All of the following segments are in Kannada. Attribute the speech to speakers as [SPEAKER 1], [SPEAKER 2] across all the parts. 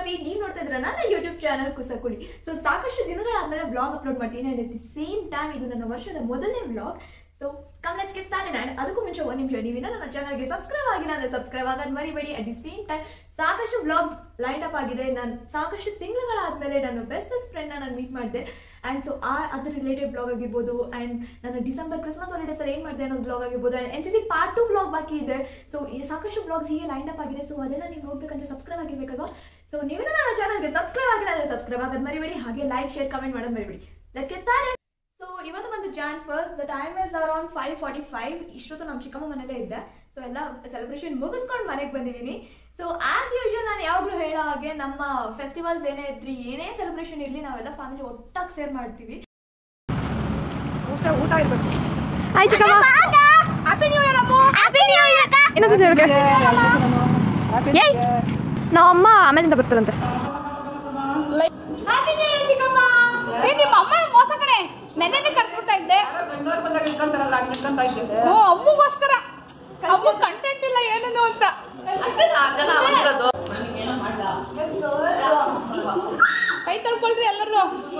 [SPEAKER 1] ರವಿ ನೀವು ನೋಡ್ತಾ ಇದ್ರ ನನ್ನ ಯೂಟ್ಯೂಬ್ ಚಾನಲ್ ಕುಸಕುಳಿ ಸೊ ಸಾಕಷ್ಟು ದಿನಗಳಾದ್ಮೇಲೆ ಬ್ಲಾಗ್ ಅಪ್ಲೋಡ್ ಮಾಡ್ತೀನಿ and at the same time ಇದು ನನ್ನ ವರ್ಷದ ಮೊದಲನೇ vlog so come let's get started and ಅದಕ್ಕೂ ಮುಂಚೆ ಒಂದು ನಿಮಿಷ ನೀವಿನ ನನ್ನ ಚಾನಲ್ಗೆ ಸಬ್ಸ್ಕ್ರೈಬ್ ಆಗಿಲ್ಲ ಅಂದ್ರೆ ಸಬ್ಸ್ಕ್ರೈಬ್ ಆಗೋದು ಮರಿಬೇಡಿ ಅಟ್ ದಿ ಸೇಮ್ ಟೈಮ್ ಸಾಕಷ್ಟು ಬ್ಲಾಗ್ಸ್ ಲೈನ್ ಅಪ್ ಆಗಿದೆ ನಾನು ಸಾಕಷ್ಟು ತಿಂಗಳುಗಳಾದ್ಮೇಲೆ ನನ್ನ ಬೆಸ್ಟ್ ಬೆಸ್ಟ್ ಫ್ರೆಂಡ್ ನಾನು ಮೀಟ್ ಮಾಡಿದೆ ಅಂಡ್ ಸೊ ಆ ಅದ್ರ ರಿಲೇಟೆಡ್ ಬ್ಲಾಗ್ ಆಗಿರ್ಬೋದು ಅಂಡ್ ನನ್ನ ಡಿಸೆಂಬರ್ ಕ್ರಿಸ್ಮಸ್ ಹಾಲಿಡೇಸ್ ಅಲ್ಲಿ ಏನ್ ಮಾಡಿದೆ ಅನ್ನೋದು ಬ್ಲಾಗ್ ಆಗಿರ್ಬೋದು and N C C part two vlog ಬಾಕಿ ಇದೆ ಸೊ ಸಾಕಷ್ಟು ಬ್ಲಾಗ್ಸ್ ಹೀಗೆ ಲೈನ್ ಅಪ್ ಆಗಿದೆ ಸೊ ಅದೆಲ್ಲ ನೀವು ನೋಡ್ಬೇಕಂದ್ರೆ ಸಬ್ಸ್ಕ್ರೈಬ್ ಆಗಿರ್ಬೇಕಲ್ವಾ ಸೊ ನೀವೇನ ನನ್ನ ಚಾನಲ್ಗೆ ಸಬ್ಸ್ಕ್ರೈಬ್ ಆಗಿಲ್ಲ ಅಂದ್ರೆ ಸಬ್ಸ್ಕ್ರೈಬ್ ಆಗೋದು ಮರಿಬೇಡಿ ಹಾಗೆ ಲೈಕ್ ಶೇರ್ ಕಮೆಂಟ್ ಮಾಡೋದು ಮರಿಬೇಡಿ ಲೆಟ್ಸ್ ಗೆಟ್ ಸ್ಟಾರ್ಟೆಡ್ ಸೊ ಇವತ್ತು ಬಂದು Jan first the time is around five forty five ಇಷ್ಟೊತ್ತು ನಮ್ಮ ಚಿಕ್ಕಮ್ಮ ಮನೇಲೇ ಇದ್ದೆ ಸೊ ಎಲ್ಲ ಸೆಲೆಬ್ರೇಷನ್ ಮುಗಿಸ್ಕೊಂಡು ಮನೆಗೆ ಬಂದಿದ್ದೀನಿ ಸೊ ಆಸ್ ಯೂಶುವಲ್ ನಾನು ಯಾವಾಗಲೂ ಹೇಳೋ ಹಾಗೆ ನಮ್ಮ ಫೆಸ್ಟಿವಲ್ಸ್ ಏನೇ ಇದ್ರಿ ಏನೇ ಸೆಲೆಬ್ರೇಷನ್ ಇರಲಿ ನಾವೆಲ್ಲ ಫ್ಯಾಮಿಲಿ ಒಟ್ಟಾಗಿ ಸೇರ್ ಮಾಡ್ತೀವಿ
[SPEAKER 2] ಊಟ ಊಟ ಇರ್ಬೇಕು
[SPEAKER 1] ಹಾಯ್ ಚಿಕ್ಕಮ್ಮ
[SPEAKER 2] ಹ್ಯಾಪಿ ನ್ಯೂ ಇಯರ್ ಅಮ್ಮ
[SPEAKER 1] ಇನ್ನೊಂದು ಹೇಳಕ್ಕೆ ಏಯ್ ನಾವು ಅಮ್ಮ ಆಮೇಲಿಂದ ಬರ್ತಾರಂತೆ
[SPEAKER 2] ಏ ನಿಮ್ಮ ಅಮ್ಮ ಮೋಸ ಕಣೆ ನೆನ್ನೆ ಕರ್ಸ್ಬಿಡ್ತಾ ಇದ್ದೆ ಓ ಅಮ್ಮಗೋಸ್ಕರ ಅಮ್ಮ ಕಂಟೆಂಟ್ ಇಲ್ಲ ಏನನ್ನು ಅಂತ ಕೈ ತೊಳ್ಕೊಳ್ರಿ ಎಲ್ಲರೂ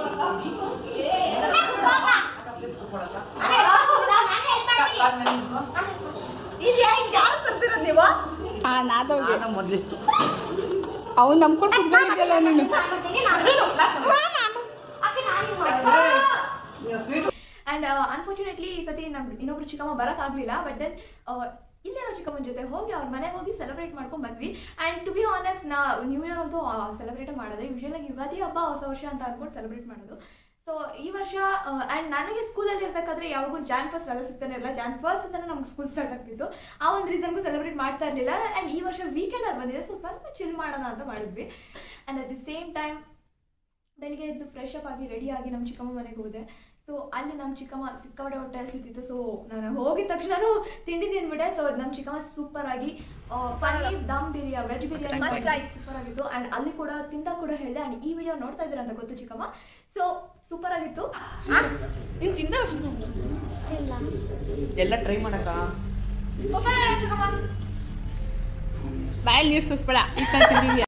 [SPEAKER 2] ಹಾ ನಾದವ್ಗೆ ಅವ್ನು ನಂಬ್ಕೊಂಡು ಕುತ್ಕೊಂಡಿದ್ಯಲ್ಲ ನೀನು
[SPEAKER 1] ಅಂಡ್ ಅನ್ಫಾರ್ಚುನೇಟ್ಲಿ ಈ ಸತಿ ನಮ್ ಇನ್ನೊಬ್ರು ಚಿಕ್ಕಮ್ಮ ಬರಕ್ ಆಗ್ಲಿಲ್ಲ ಬಟ್ ದೆನ್ ಇಲ್ಲಿರೋ ಚಿಕ್ಕಮ್ಮನ ಜೊತೆ ಹೋಗಿ ಅವ್ರ ಮನೆಗೆ ಹೋಗಿ ಸೆಲೆಬ್ರೇಟ್ ಮಾಡ್ಕೊಂಡ್ ಬಂದ್ವಿ ಅಂಡ್ ಟು ಬಿ ಆನೆಸ್ಟ್ ನಾ ನ್ಯೂ ಇಯರ್ ಅಂತೂ ಸೆಲೆಬ್ರೇಟ್ ಮಾಡೋದು ಯೂಶಲ್ ಆಗಿ ಯುಗಾದಿ ಹಬ್ಬ ಹೊಸ ವರ್ಷ ಅಂತ ಅನ್ಕೊಂಡು ಸೆಲೆಬ್ರೇಟ್ ಮಾಡೋದು ಸೊ ಈ ವರ್ಷ ಅಂಡ್ ನನಗೆ ಸ್ಕೂಲಲ್ಲಿ ಇರ್ಬೇಕಾದ್ರೆ ಯಾವಾಗೂ ಜಾನ್ ಫಸ್ಟ್ ರಜೆ ಸಿಗ್ತಾನೆ ಇರಲ್ಲ ಜಾನ್ ಫಸ್ಟ್ ಅಂತಾನೆ ನಮ್ಗೆ ಸ್ಕೂಲ್ ಸ್ಟಾರ್ಟ್ ಆಗ್ತಿತ್ತು ಆ ಒಂದು ರೀಸನ್ಗೂ ಸೆಲೆಬ್ರೇಟ್ ಮಾಡ್ತಾ ಇರಲಿಲ್ಲ ಅಂಡ್ ಈ ವರ್ಷ ವೀಕೆಂಡ್ ಅಲ್ಲಿ ಬಂದಿದೆ ಸೊ ಸ್ವಲ್ಪ ಚಿಲ್ ಮಾಡೋಣ ಅಂತ ಮಾಡಿದ್ವಿ and at the same time ಬೆಳಿಗ್ಗೆ ಎದ್ದು ಫ್ರೆಶ್ ಅಪ್ ಆಗಿ ರೆಡಿ ಆಗಿ ನಮ್ಮ ಚಿಕ್ಕಮ್ಮ ಮನೆಗೆ ಹೋದೆ ಸೊ ಅಲ್ಲಿ ನಮ್ಮ ಚಿಕ್ಕಮ್ಮ ಸಿಕ್ಕಾಪಟ್ಟೆ ಹೊಟ್ಟೆ ಹಸಿತಿತ್ತು ಸೊ ನಾನು ಹೋಗಿದ ತಕ್ಷಣನೂ ತಿಂಡಿ ತಿಂದ್ಬಿಟ್ಟೆ ಸೊ ನಮ್ಮ ಚಿಕ್ಕಮ್ಮ ಸೂಪರ್ ಆಗಿ ಆ, paneer dum biryani veg biryani must try super ಆಗಿತ್ತು ಆ್ಯಂಡ್ ಅಲ್ಲಿ ಕೂಡ ತಿಂದ ಕೂಡ ಹೇಳಿದೆ ಆ್ಯಂಡ್ ಈ ವಿಡಿಯೋ ನೋಡ್ತಾ ಇದ್ದೀರಾ ಅಂತ ಗೊತ್ತು ಚಿಕ್ಕಮ್ಮ ಸೊ ಸೂಪರ್ ಆಗಿತ್ತು
[SPEAKER 2] ನೀನು ತಿಂದ
[SPEAKER 3] ಎಲ್ಲ ಟ್ರೈ ಮಾಡಕ್ಕ
[SPEAKER 1] ಸೂಪರ್ ಆಗಿತ್ತು ಚಿಕ್ಕಮ್ಮ
[SPEAKER 2] ಬಾಯಲ್ಲಿ ನೀರು ಸುಸ್ಬೇಡ ಈ ಕೈ ತಿಂದಿದ್ಯಾ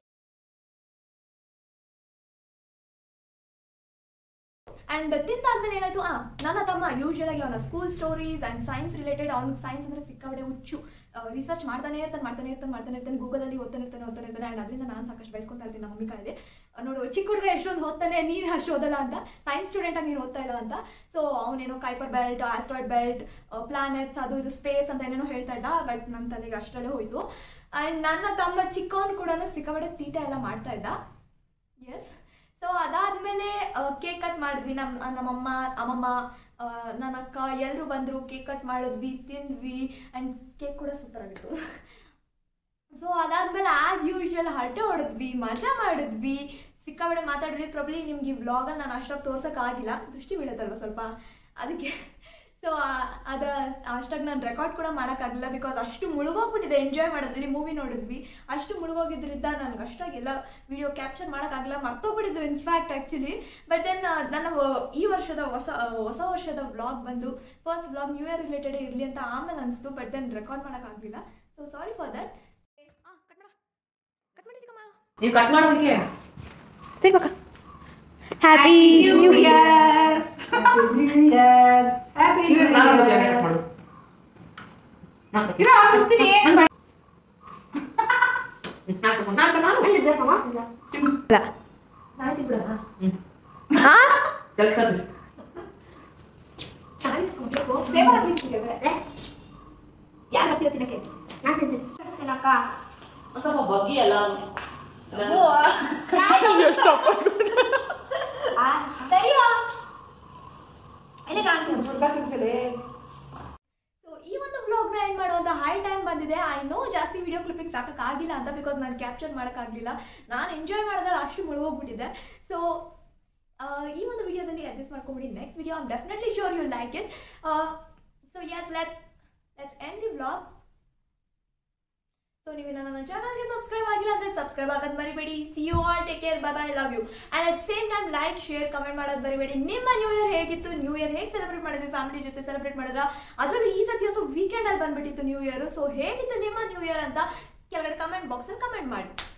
[SPEAKER 1] ಅಂಡ್ ತಿಂದಾದ್ಮೇಲೆ ಏನಾಯ್ತು ಆ ನನ್ನ ತಮ್ಮ ಯೂಶುವಲ್ ಆಗಿ ಅವನ school stories and science related ಅವ್ನಿಗೆ ಸೈನ್ಸ್ ಅಂದ್ರೆ ಸಿಕ್ಕಾಪಟ್ಟೆ ಹುಚ್ಚು ರಿಸರ್ಚ್ ಮಾಡ್ತಾನೆ ಇರ್ತಾನೆ ಮಾಡ್ತಾನೆ ಇರ್ತಾನೆ ಮಾಡ್ತಾನೆ ಇರ್ತಾನೆ ಗೂಗಲಲ್ಲಿ ಓದ್ತಾನೆ ಇರ್ತಾನೆ ಓದ್ತಾನೆ ಇರ್ತಾನೆ ಅಂಡ್ ಅದರಿಂದ ನಾನು ಸಾಕಷ್ಟು ಬಯಸ್ಕೊಂತಾ ಇರ್ತೀನಿ ನಮ್ಮ ಮಮ್ಮಿ ಕಾಯಿಲೆ ನೋಡು ಚಿಕ್ಕ ಹುಡುಗ ಎಷ್ಟೊಂದು ಓದ್ತಾನೆ ನೀನು ಅಷ್ಟು ಓದಲ್ಲ ಅಂತ ಸೈನ್ಸ್ ಸ್ಟೂಡೆಂಟ್ ಆಗಿ ನೀನು ಓದ್ತಾ ಇಲ್ಲ ಅಂತ ಸೊ ಅವನೇನೋ Kuiper belt asteroid belt planets ಅದು ಇದು ಸ್ಪೇಸ್ ಅಂತ ಏನೇನೋ ಹೇಳ್ತಾ ಇದ್ದ ಬಟ್ ನನ್ನ ತಲೆಗೆ ಅಷ್ಟರಲ್ಲೇ ಹೋಯ್ತು ಅಂಡ್ ನನ್ನ ತಮ್ಮ ಚಿಕ್ಕವನು ಕೂಡ ಸಿಕ್ಕಾಪಟ್ಟೆ ತೀಟ ಎಲ್ಲ ಮಾಡ್ತಾ ಇದ್ದ ಎಸ್ ಸೊ ಅದಾದ್ಮೇಲೆ ಕೇಕ್ ಕಟ್ ಮಾಡಿದ್ವಿ ನಮ್ಮ ನಮ್ಮಮ್ಮ ಅಮ್ಮಮ್ಮ ಆ, ನನ್ನ ಅಕ್ಕ ಎಲ್ಲರೂ ಬಂದರು ಕೇಕ್ ಕಟ್ ಮಾಡಿದ್ವಿ ತಿಂದ್ವಿ ಆ್ಯಂಡ್ ಕೇಕ್ ಕೂಡ ಸೂಪರ್ ಆಗಿತ್ತು ಸೊ ಅದಾದ್ಮೇಲೆ ಆಸ್ ಯೂಶುವಲ್ ಹರಟೆ ಹೊಡೆದ್ವಿ ಮಜಾ ಮಾಡಿದ್ವಿ ಸಿಕ್ಕಾಪಟ್ಟೆ ಮಾತಾಡಿದ್ವಿ ಪ್ರಾಬ್ಲಿ ನಿಮ್ಗೆ ಈ ವ್ಲಾಗಲ್ಲಿ ನಾನು ಅಷ್ಟಾಗಿ ತೋರ್ಸೋಕ್ಕಾಗಿಲ್ಲ ದೃಷ್ಟಿ ಬೀಳುತ್ತಲ್ವ ಸ್ವಲ್ಪ ಅದಕ್ಕೆ ಸೊ ಅದ ಅಷ್ಟಾಗಿ ನಾನು ರೆಕಾರ್ಡ್ ಕೂಡ ಮಾಡೋಕ್ಕಾಗಲಿಲ್ಲ ಬಿಕಾಸ್ ಅಷ್ಟು ಮುಳುಗೋಗ್ಬಿಟ್ಟಿದೆ ಎಂಜಾಯ್ ಮಾಡೋದ್ರಲ್ಲಿ ಮೂವಿ ನೋಡಿದ್ವಿ ಅಷ್ಟು ಮುಳುಗೋಗಿದ್ರಿಂದ ನನಗೆ ಅಷ್ಟಾಗೆಲ್ಲ ವಿಡಿಯೋ ಕ್ಯಾಪ್ಚರ್ ಮಾಡೋಕ್ಕಾಗಲ್ಲ ಮರ್ತೋಗ್ಬಿಟ್ಟಿದ್ದು ಇನ್ಫ್ಯಾಕ್ಟ್ ಆ್ಯಕ್ಚುಲಿ ಬಟ್ ದೆನ್ ನನ್ನ ವ- ಈ ವರ್ಷದ ಹೊಸ ಹೊಸ ವರ್ಷದ ವ್ಲಾಗ್ ಬಂದು first vlog new year related ಇರಲಿ ಅಂತ ಆಮೇಲೆ ಅನಿಸ್ತು ಬಟ್ ದೆನ್ ರೆಕಾರ್ಡ್ ಮಾಡೋಕ್ಕಾಗಲಿಲ್ಲ ಸೊ ಸಾರಿ ಫಾರ್ ದಟ್
[SPEAKER 3] ನೀವು ಕಟ್ ಮಾಡೋದಕ್ಕೆ
[SPEAKER 1] ಹ್ಯಾಪಿ ನ್ಯೂ ಇಯರ್
[SPEAKER 3] ಇದು ನಾನು ಒಂದ್ಸತಿ ಹಾಗೆ cut ಮಾಡು. ನಾಲ್ಕು.
[SPEAKER 2] ಇರೋ ಬಿಡ್ತೀನಿ
[SPEAKER 3] ನಾಲ್ಕು, ನಾಲ್ಕು, ನಾಲ್ಕು. ಹ್ಮ್. Self service.
[SPEAKER 1] ಯಾರು ಹತ್ತಿರ ತಿನ್ನಕ್ಕೆ
[SPEAKER 3] ಒಂದ್ ಸ್ವಲ್ಪ ಬಗ್ಗಿ ಎಲ್ಲ
[SPEAKER 1] ಸೊ ಈ ಒಂದು ವ್ಲಾಗ್ನ ಎಂಡ್ ಮಾಡುವಂತ ಹೈ ಟೈಮ್ ಬಂದಿದೆ ಐ ನೋ ಜಾಸ್ತಿ ವಿಡಿಯೋ ಕ್ಲಿಪ್ಪಿಂಗ್ ಸಾಕಾಗಿಲ್ಲ ಅಂತ ಬಿಕಾಸ್ ನಾನು ಕ್ಯಾಪ್ಚರ್ ಮಾಡೋಕ್ಕಾಗಲಿಲ್ಲ ನಾನು ಎಂಜಾಯ್ ಮಾಡೋದ್ರಲ್ಲಿ ಅಷ್ಟು ಮುಳುಗೋಗ್ಬಿಟ್ಟಿದೆ ಸೊ ಈ ಒಂದು ವಿಡಿಯೋದಲ್ಲಿ ಅಡ್ಜಸ್ಟ್ ಮಾಡ್ಕೊಂಬಿಡಿ next video I'm definitely sure you like it so yes let's let's end the vlog so ನೀವು ನನ್ನ ಚಾನಲ್ಗೆ ಸಬ್ಸ್ಕ್ರೈಬ್ ಆಗಿಲ್ಲ ಅಂದ್ರೆ ಸಬ್ಸ್ಕ್ರೈಬ್ ಆಗೋದು ಮರಿಬೇಡಿ see you all take care bye bye love you and at same time like share comment ಮಾಡೋದು ಮರಿಬೇಡಿ ನಿಮ್ಮ ನ್ಯೂ ಇಯರ್ ಹೇಗಿತ್ತು ನ್ಯೂ ಇಯರ್ ಹೇಗೆ ಸೆಲೆಬ್ರೇಟ್ ಮಾಡಿದ್ವಿ ಫ್ಯಾಮಿಲಿ ಜೊತೆ ಸೆಲೆಬ್ರೇಟ್ ಮಾಡಿದ್ರ ಅದರಲ್ಲೂ ಈ ಸತಿ ಅಂತೂ ವೀಕೆಂಡ್ ಅಲ್ಲಿ ಬಂದ್ಬಿಟ್ಟಿತ್ತು ನ್ಯೂ ಇಯರ್ ಸೊ ಹೇಗಿತ್ತು ನಿಮ್ಮ ನ್ಯೂ ಇಯರ್ ಅಂತ ಕೆಳಗಡೆ ಕಮೆಂಟ್ ಬಾಕ್ಸ್ ಅಲ್ಲಿ ಕಮೆಂಟ್ ಮಾಡಿ